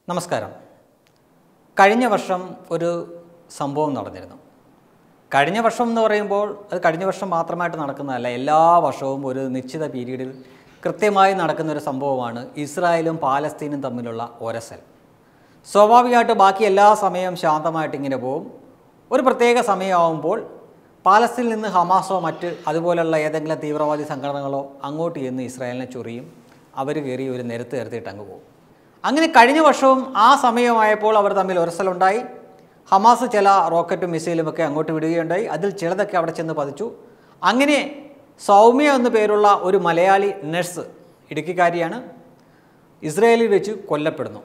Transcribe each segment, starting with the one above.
നമസ്കാരം കഴിഞ്ഞ വർഷം ഒരു സംഭവം നടന്നിരുന്നു കഴിഞ്ഞ വർഷം എന്ന് പറയുമ്പോൾ അത് കഴിഞ്ഞ വർഷം മാത്രമായിട്ട് നടക്കുന്നതല്ല എല്ലാ വർഷവും ഒരു നിശ്ചിത പീരീഡിൽ കൃത്യമായി നടക്കുന്ന ഒരു സംഭവമാണ് ഇസ്രായേലും പാലസ്തീനും തമ്മിലുള്ള ഒരസൽ സ്വാഭാവികമായിട്ട് ബാക്കി എല്ലാ സമയവും ശാന്തമായിട്ട് ഇങ്ങനെ പോകും ഒരു പ്രത്യേക സമയമാകുമ്പോൾ പാലസ്തീനിൽ നിന്ന് ഹമാസോ മറ്റ് അതുപോലുള്ള ഏതെങ്കിലും തീവ്രവാദി സംഘടനകളോ അങ്ങോട്ട് ചെന്ന് ഇസ്രായേലിനെ ചൊറിയും അവർ കയറി ഒരു നിരത്ത് നിരത്തിയിട്ട് അങ്ങ് പോകും അങ്ങനെ കഴിഞ്ഞ വർഷവും ആ സമയമായപ്പോൾ അവർ തമ്മിൽ ഒരസലുണ്ടായി ഹമാസ് ചില റോക്കറ്റും മിസൈലും ഒക്കെ അങ്ങോട്ട് വിടുകയുണ്ടായി അതിൽ ചിലതൊക്കെ അവിടെ ചെന്ന് പതിച്ചു അങ്ങനെ സൗമ്യ എന്നു പേരുള്ള ഒരു മലയാളി നഴ്സ് ഇടുക്കിക്കാരിയാണ് ഇസ്രായേലിൽ വെച്ച് കൊല്ലപ്പെടുന്നു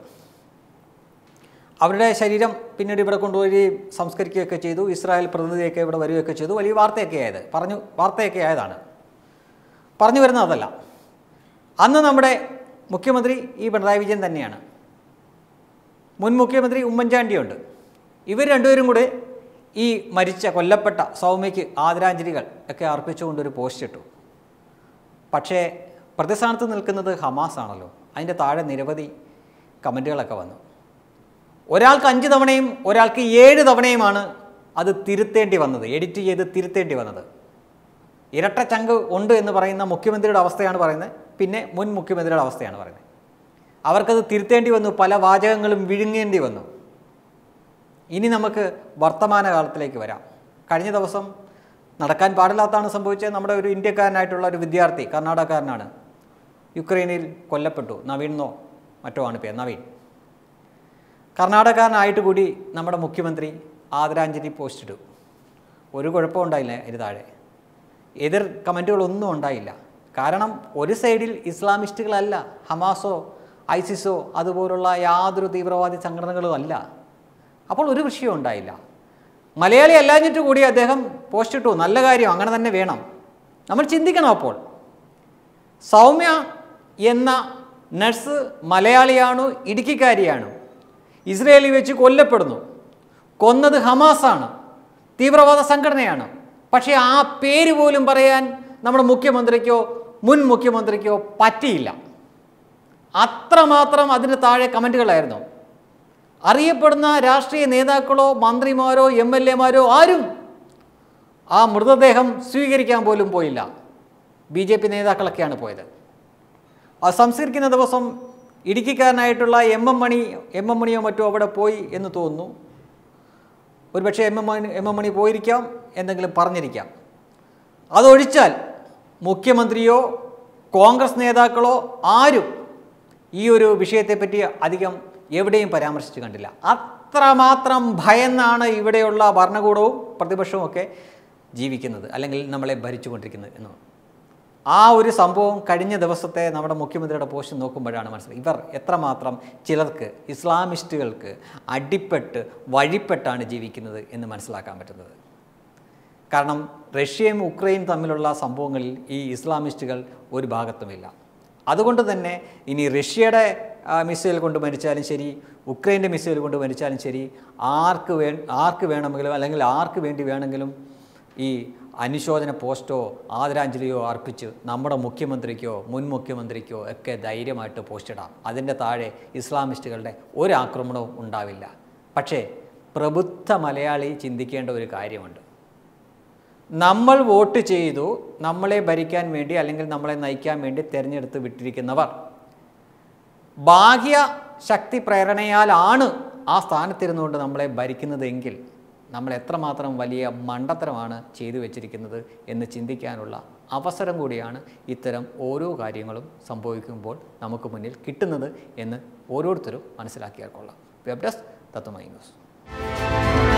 അവരുടെ ശരീരം പിന്നീട് ഇവിടെ കൊണ്ടുപോയി സംസ്കരിക്കുകയൊക്കെ ചെയ്തു ഇസ്രായേൽ പ്രതിനിധിയൊക്കെ ഇവിടെ വരികയൊക്കെ ചെയ്തു വലിയ വാർത്തയൊക്കെ ആയത് പറഞ്ഞു വാർത്തയൊക്കെ ആയതാണ് പറഞ്ഞു വരുന്നത് അതല്ല അന്ന് നമ്മുടെ മുഖ്യമന്ത്രി ഈ പിണറായി വിജയൻ തന്നെയാണ് മുൻ മുഖ്യമന്ത്രി ഉമ്മൻചാണ്ടിയുണ്ട് ഇവർ രണ്ടുപേരും കൂടെ ഈ മരിച്ച കൊല്ലപ്പെട്ട സൗമ്യയ്ക്ക് ആദരാഞ്ജലികൾ ഒക്കെ അർപ്പിച്ചുകൊണ്ടൊരു പോസ്റ്റ് ഇട്ടു പക്ഷേ പ്രതിസ്ഥാനത്ത് നിൽക്കുന്നത് ഹമാസ് ആണല്ലോ അതിൻ്റെ താഴെ നിരവധി കമൻറ്റുകളൊക്കെ വന്നു ഒരാൾക്ക് അഞ്ച് തവണയും ഒരാൾക്ക് ഏഴ് തവണയുമാണ് അത് തിരുത്തേണ്ടി വന്നത് എഡിറ്റ് ചെയ്ത് തിരുത്തേണ്ടി വന്നത് ഇരട്ട ചങ്ക് ഉണ്ട് എന്ന് പറയുന്ന മുഖ്യമന്ത്രിയുടെ അവസ്ഥയാണ് പറയുന്നത് പിന്നെ മുൻ മുഖ്യമന്ത്രിയുടെ അവസ്ഥയാണ് പറയുന്നത് അവർക്കത് തിരുത്തേണ്ടി വന്നു പല വാചകങ്ങളും വിഴുങ്ങേണ്ടി വന്നു ഇനി നമുക്ക് വർത്തമാനകാലത്തിലേക്ക് വരാം കഴിഞ്ഞ ദിവസം നടക്കാൻ പാടില്ലാത്തതാണ് സംഭവിച്ചത് നമ്മുടെ ഒരു ഇന്ത്യക്കാരനായിട്ടുള്ള ഒരു വിദ്യാർത്ഥി കർണാടകക്കാരനാണ് യുക്രൈനിൽ കൊല്ലപ്പെട്ടു നവീനെന്നോ മറ്റോ ആണ് പേര് നവീൻ കർണാടകക്കാരനായിട്ട് കൂടി നമ്മുടെ മുഖ്യമന്ത്രി ആദരാഞ്ജലി പോസ്റ്റ് ഇട്ടു ഒരു കുഴപ്പവും ഉണ്ടായില്ല ഇതിന് താഴെ എതിർ കമൻറ്റുകളൊന്നും ഉണ്ടായില്ല കാരണം ഒരു സൈഡിൽ ഇസ്ലാമിസ്റ്റുകളല്ല ഹമാസോ ഐസിസോ അതുപോലുള്ള യാതൊരു തീവ്രവാദി സംഘടനകളും അല്ല അപ്പോൾ ഒരു വിഷയവും ഉണ്ടായില്ല മലയാളി അല്ലാഞ്ഞിട്ട് കൂടി അദ്ദേഹം പോസ്റ്റ് ഇട്ടു നല്ല കാര്യം അങ്ങനെ തന്നെ വേണം നമ്മൾ ചിന്തിക്കണം അപ്പോൾ സൗമ്യ എന്ന നഴ്സ് മലയാളിയാണോ ഇടുക്കിക്കാരിയാണോ ഇസ്രയേലിൽ വെച്ച് കൊല്ലപ്പെടുന്നു കൊന്നത് ഹമാസാണ് തീവ്രവാദ സംഘടനയാണ് പക്ഷേ ആ പേര് പോലും പറയാൻ നമ്മുടെ മുഖ്യമന്ത്രിക്കോ മുൻ മുഖ്യമന്ത്രിക്കോ പറ്റിയില്ല അത്രമാത്രം അതിന് താഴെ കമൻറ്റുകളായിരുന്നു അറിയപ്പെടുന്ന രാഷ്ട്രീയ നേതാക്കളോ മന്ത്രിമാരോ എം എൽ എമാരോ ആരും ആ മൃതദേഹം സ്വീകരിക്കാൻ പോലും പോയില്ല ബി ജെ പി നേതാക്കളൊക്കെയാണ് പോയത് ആ സംസ്കരിക്കുന്ന ദിവസം ഇടുക്കിക്കാരനായിട്ടുള്ള M M Mani M M മണിയോ മറ്റോ അവിടെ പോയി എന്ന് തോന്നുന്നു ഒരുപക്ഷെ M M Mani M M Mani പോയിരിക്കാം എന്തെങ്കിലും പറഞ്ഞിരിക്കാം അതൊഴിച്ചാൽ മുഖ്യമന്ത്രിയോ കോൺഗ്രസ് നേതാക്കളോ ആരും ഈ ഒരു വിഷയത്തെപ്പറ്റി അധികം എവിടെയും പരാമർശിച്ച് കണ്ടില്ല അത്രമാത്രം ഭയന്നാണ് ഇവിടെയുള്ള ഭരണകൂടവും പ്രതിപക്ഷവും ഒക്കെ ജീവിക്കുന്നത് അല്ലെങ്കിൽ നമ്മളെ ഭരിച്ചുകൊണ്ടിരിക്കുന്നത് എന്ന് ആ ഒരു സംഭവം കഴിഞ്ഞ ദിവസത്തെ നമ്മുടെ മുഖ്യമന്ത്രിയുടെ പോസ്റ്റ് നോക്കുമ്പോഴാണ് മനസ്സിലായി ഇവർ എത്രമാത്രം ചിലർക്ക് ഇസ്ലാമിസ്റ്റുകൾക്ക് അടിപ്പെട്ട് വഴിപ്പെട്ടാണ് ജീവിക്കുന്നത് എന്ന് മനസ്സിലാക്കാൻ പറ്റുന്നത് കാരണം റഷ്യയും ഉക്രൈനും തമ്മിലുള്ള സംഭവങ്ങളിൽ ഈ ഇസ്ലാമിസ്റ്റുകൾ ഒരു ഭാഗത്തുമില്ല അതുകൊണ്ട് തന്നെ ഇനി റഷ്യയുടെ ആ, മിസൈൽ കൊണ്ട് മരിച്ചാലും ശരി ഉക്രൈൻ്റെ മിസൈൽ കൊണ്ട് മരിച്ചാലും ശരി ആർക്ക് വേ ആർക്ക് വേണമെങ്കിലും അല്ലെങ്കിൽ ആർക്ക് വേണ്ടി വേണമെങ്കിലും ഈ അനുശോചന പോസ്റ്റോ ആദരാഞ്ജലിയോ അർപ്പിച്ച് നമ്മുടെ മുഖ്യമന്ത്രിക്കോ മുൻ മുഖ്യമന്ത്രിക്കോ ഒക്കെ ധൈര്യമായിട്ട് പോസ്റ്റ് ഇടാം അതിൻ്റെ താഴെ ഇസ്ലാമിസ്റ്റുകളുടെ ഒരു ആക്രമണവും ഉണ്ടാവില്ല പക്ഷേ പ്രബുദ്ധ മലയാളി ചിന്തിക്കേണ്ട ഒരു കാര്യമുണ്ട് നമ്മൾ വോട്ട് ചെയ്തു നമ്മളെ ഭരിക്കാൻ വേണ്ടി അല്ലെങ്കിൽ നമ്മളെ നയിക്കാൻ വേണ്ടി തിരഞ്ഞെടുത്ത് വിട്ടിരിക്കുന്നവർ ബാഹ്യ ശക്തി പ്രേരണയാലാണ് ആ സ്ഥാനത്തിരുന്നുകൊണ്ട് നമ്മളെ ഭരിക്കുന്നതെങ്കിൽ നമ്മൾ എത്രമാത്രം വലിയ മണ്ടത്തരമാണ് ചെയ്തു വെച്ചിരിക്കുന്നത് എന്ന് ചിന്തിക്കാനുള്ള അവസരം കൂടിയാണ് ഇത്തരം ഓരോ കാര്യങ്ങളും സംഭവിക്കുമ്പോൾ നമുക്ക് മുന്നിൽ കിട്ടുന്നത് എന്ന് ഓരോരുത്തരും മനസ്സിലാക്കിയാൽ കൊള്ളാം വെബ് ഡെസ്ക് തത്വമൈ ന്യൂസ്